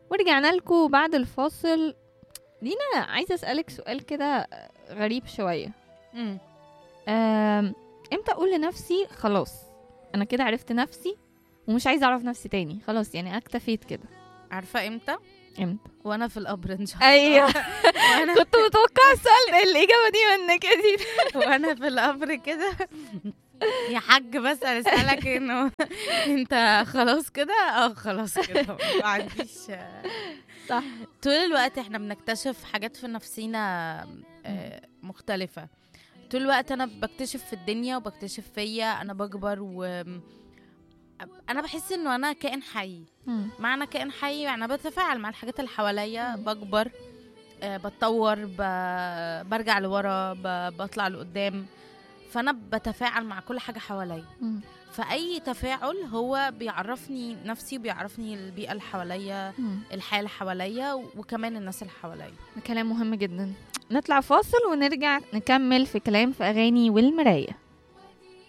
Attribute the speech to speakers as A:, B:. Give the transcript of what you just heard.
A: ورجعنا لكم بعد الفاصل دينا عايزه اسالك سؤال كده غريب شويه
B: مم.
A: أم، امتى اقول لنفسي خلاص انا كده عرفت نفسي ومش عايزه اعرف نفسي تاني خلاص يعني اكتفيت كده
B: عارفه امتى
A: امتى
B: وانا في القبر ان شاء الله
A: ايوه
B: وانا
A: كنت متوقعه السؤال الاجابه دي منك يا دينا
B: وانا في القبر كده يا حاج بس انا اسالك انه انت خلاص كده اه خلاص كده ما عنديش
A: صح
B: طول الوقت احنا بنكتشف حاجات في نفسينا آه، مختلفة طول الوقت انا بكتشف في الدنيا وبكتشف فيا انا بكبر و انا بحس انه انا كائن حي
A: مم.
B: معنى كائن حي يعني أنا بتفاعل مع الحاجات اللي حواليا
A: مم.
B: بكبر آه، بتطور ب- برجع لورا ب- بطلع لقدام فانا بتفاعل مع كل حاجه حواليا
A: مم.
B: فاي تفاعل هو بيعرفني نفسي وبيعرفني البيئه اللي حواليا
A: مم.
B: الحياه اللي حواليا وكمان الناس اللي حواليا
A: ده كلام مهم جدا نطلع فاصل ونرجع نكمل في كلام في اغاني والمرايه